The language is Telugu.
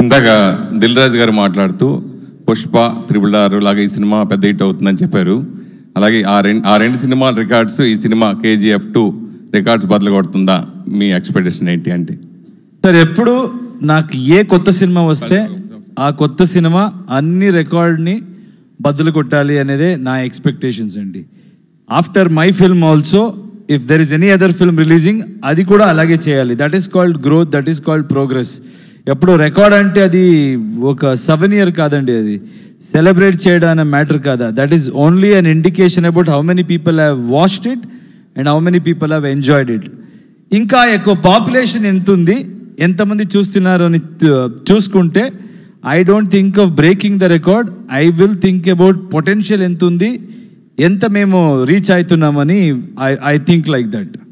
ఇందాక దిల్ రాజు గారు మాట్లాడుతూ పుష్ప త్రిబుల్ ఆర్ లాగా ఈ సినిమా పెద్ద హిట్ అవుతుందని చెప్పారు అలాగే ఆ రెండు ఆ రెండు సినిమాల రికార్డ్స్ ఈ సినిమా కేజీఎఫ్ టూ రికార్డ్స్ బదులు కొడుతుందా మీ ఎక్స్పెక్టేషన్ ఏంటి అంటే సార్ ఎప్పుడు నాకు ఏ కొత్త సినిమా వస్తే ఆ కొత్త సినిమా అన్ని రికార్డ్ని బదులు కొట్టాలి అనేదే నా ఎక్స్పెక్టేషన్స్ అండి after my film also if there is any other film releasing అది కూడా అలాగే చేయాలి that is called growth that is called progress ఎప్పుడు రికార్డ్ అంటే అది ఒక సెవెన్ ఇయర్ కాదండి అది సెలబ్రేట్ చేయడం అనే మ్యాటర్ కాదా that is only an indication about how many people have watched it and how many people have enjoyed it ఇంకా ఎక్కువ పాపులేషన్ ఎంత ఉంది ఎంతమంది చూస్తున్నారు అని చూ- చూసుకుంటే I don't think of breaking the record I will think about potential ఎంత ఉంది ఎంత మేము రీచ్ అవుతున్నామని I I think like that